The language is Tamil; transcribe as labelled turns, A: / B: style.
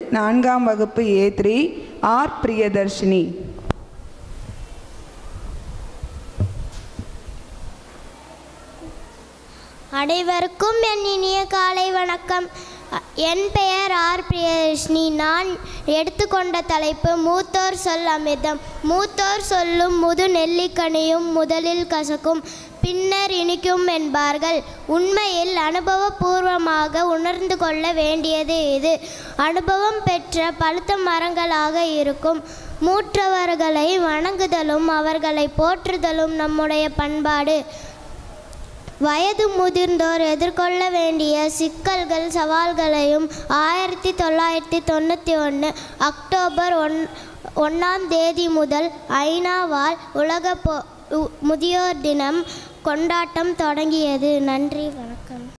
A: நான்காம் வகுப்பு ஏ த்ரீ ஆர் பிரியதர்ஷினி
B: அனைவருக்கும் என் இனிய காலை வணக்கம் அ- என் பெயர் ஆர் பிரியதர்ஷினி நான் எடுத்துக்கொண்ட தலைப்பு மூத்தோர் சொல் அமிர்தம் மூத்தோர் சொல்லும் முது நெல்லிக்கனியும் முதலில் கசக்கும் பின்னர் இனிக்கும் என்பார்கள் உண்மையில் அனுபவபூர்வமாக உணர்ந்து கொள்ள வேண்டியது இது அனுபவம் பெற்ற பழுத்த மரங்களாக இருக்கும் மூற்றவர்களை வணங்குதலும் அவர்களை போற்றுதலும் நம்முடைய பண்பாடு வயது முதிர்ந்தோர் எதிர்கொள்ள வேண்டிய சிக்கல்கள் சவால்களையும் ஆயிரத்தி தொள்ளாயிரத்தி தொண்ணூற்றி ஒன்று அக்டோபர் ஒன் ஒன்றாம் தேதி முதல் ஐநாவால் உலக பொ உ- முதியோர் தினம் கொண்டாட்டம் தொடங்கியது நன்றி வணக்கம்